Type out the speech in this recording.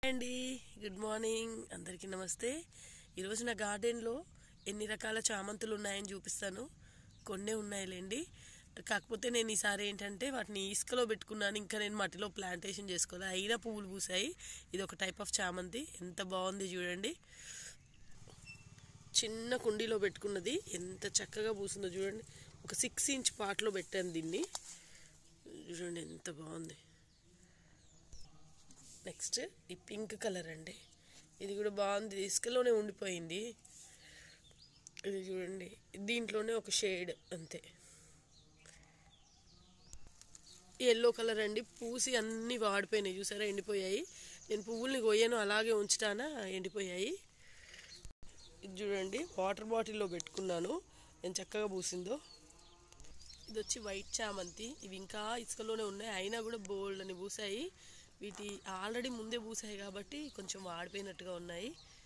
అండి good morning అందరికీ నమస్తే ఈరోజు నా గార్డెన్లో ఎన్ని రకాల చామంతులు ఉన్నాయని చూపిస్తాను కొన్నే ఉన్నాయిలేండి కాకపోతే నేను ఈసారి ఏంటంటే వాటిని ఇసుకలో పెట్టుకున్నాను ఇంకా నేను మట్టిలో ప్లాంటేషన్ చేసుకోవాలి అయినా పువ్వులు పూసాయి ఇది ఒక టైప్ ఆఫ్ చామంతి ఎంత బాగుంది చూడండి చిన్న కుండీలో పెట్టుకున్నది ఎంత చక్కగా పూసిందో చూడండి ఒక సిక్స్ ఇంచ్ పాట్లో పెట్టాను దీన్ని చూడండి ఎంత బాగుంది నెక్స్ట్ ఈ పింక్ కలర్ అండి ఇది కూడా బాగుంది ఇసుకలోనే ఉండిపోయింది ఇది చూడండి దీంట్లోనే ఒక షేడ్ అంతే ఎల్లో కలర్ అండి పూసి అన్నీ వాడిపోయినాయి చూసారా ఎండిపోయాయి నేను పువ్వుల్ని కొయ్యను అలాగే ఉంచుతానా ఎండిపోయాయి ఇది చూడండి వాటర్ బాటిల్లో పెట్టుకున్నాను నేను చక్కగా పూసిందో ఇది వచ్చి వైట్ చామంతి ఇవి ఇంకా ఇసుకలోనే ఉన్నాయి అయినా కూడా బోల్డ్ అని పూసాయి వీటి ఆల్రెడీ ముందే పూసాయి కాబట్టి కొంచెం వాడిపోయినట్టుగా ఉన్నాయి